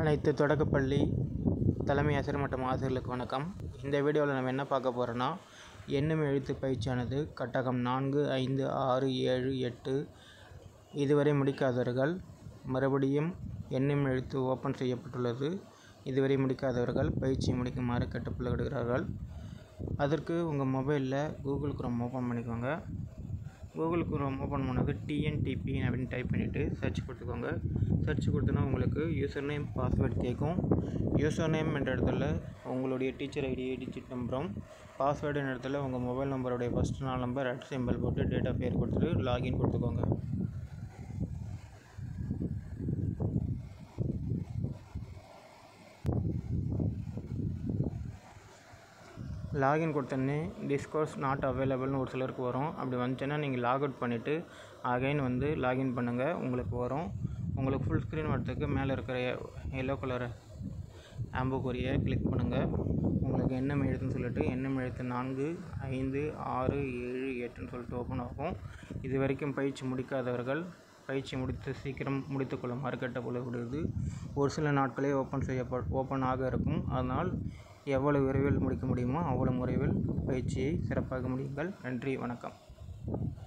அனைத்து தொடக்கப்பள்ளி தலைமை ஆசிரியர் மற்றும் ஆசிரியர்களுக்கு வணக்கம் இந்த வீடியோவில் நம்ம என்ன பார்க்க போகிறோன்னா எண்ணும் எழுத்து பயிற்சியானது கட்டகம் நான்கு ஐந்து ஆறு ஏழு எட்டு இதுவரை முடிக்காதவர்கள் மறுபடியும் எண்ணும் எழுத்து ஓப்பன் செய்யப்பட்டுள்ளது இதுவரை முடிக்காதவர்கள் பயிற்சி முடிக்குமாறு கேட்டுக்கொள்ளப்படுகிறார்கள் அதற்கு உங்கள் மொபைலில் கூகுள் குரோம் ஓப்பன் பண்ணிக்கோங்க கூகுள் குரோம் ஓப்பன் பண்ணது டிஎன்டிபி அப்படின்னு டைப் பண்ணிவிட்டு சர்ச் கொடுத்துக்கோங்க சர்ச் கொடுத்தோன்னா உங்களுக்கு யூசர் நேம் பாஸ்வேர்டு கேட்கும் யூசர் நேம் என்ற இடத்துல உங்களுடைய டீச்சர் ஐடி டிஜிட் நம்பரும் பாஸ்வேர்டுன்ற இடத்துல உங்கள் மொபைல் நம்பருடைய ஃபஸ்ட் நாலு நம்பர் அட் சிம்பிள் போட்டு டேட் ஆஃப் பேர் கொடுத்துட்டு லாகின் கொடுத்துக்கோங்க லாகின் கொடுத்தோன்னே திஸ் கோர்ஸ் நாட் அவைலபிள்னு ஒரு சிலருக்கு வரும் அப்படி வந்துச்சுன்னா நீங்கள் லாக் அவுட் பண்ணிவிட்டு அகைன் வந்து லாகின் பண்ணுங்கள் உங்களுக்கு வரும் உங்களுக்கு ஃபுல் ஸ்க்ரீன் வரத்துக்கு மேலே இருக்கிற எல்லோ கலர் ஆம்புக்குரியை கிளிக் பண்ணுங்கள் உங்களுக்கு எண்ணம் எழுத்துன்னு சொல்லிட்டு எண்ணம் எழுத்து நான்கு ஐந்து ஆறு ஏழு எட்டுன்னு சொல்லிட்டு ஓப்பன் ஆகும் இது வரைக்கும் பயிற்சி முடிக்காதவர்கள் பயிற்சி முடித்து சீக்கிரம் முடித்துக்கொள்ளுமாறு கேட்டுக்கொள்ளப்படுகிறது ஒரு சில நாட்களே ஓப்பன் செய்யப்ப ஓப்பன் ஆக இருக்கும் அதனால் எவ்வளவு விரைவில் முடிக்க முடியுமோ அவ்வளவு விரைவில் பயிற்சியை சிறப்பாக முடியுங்கள் நன்றி வணக்கம்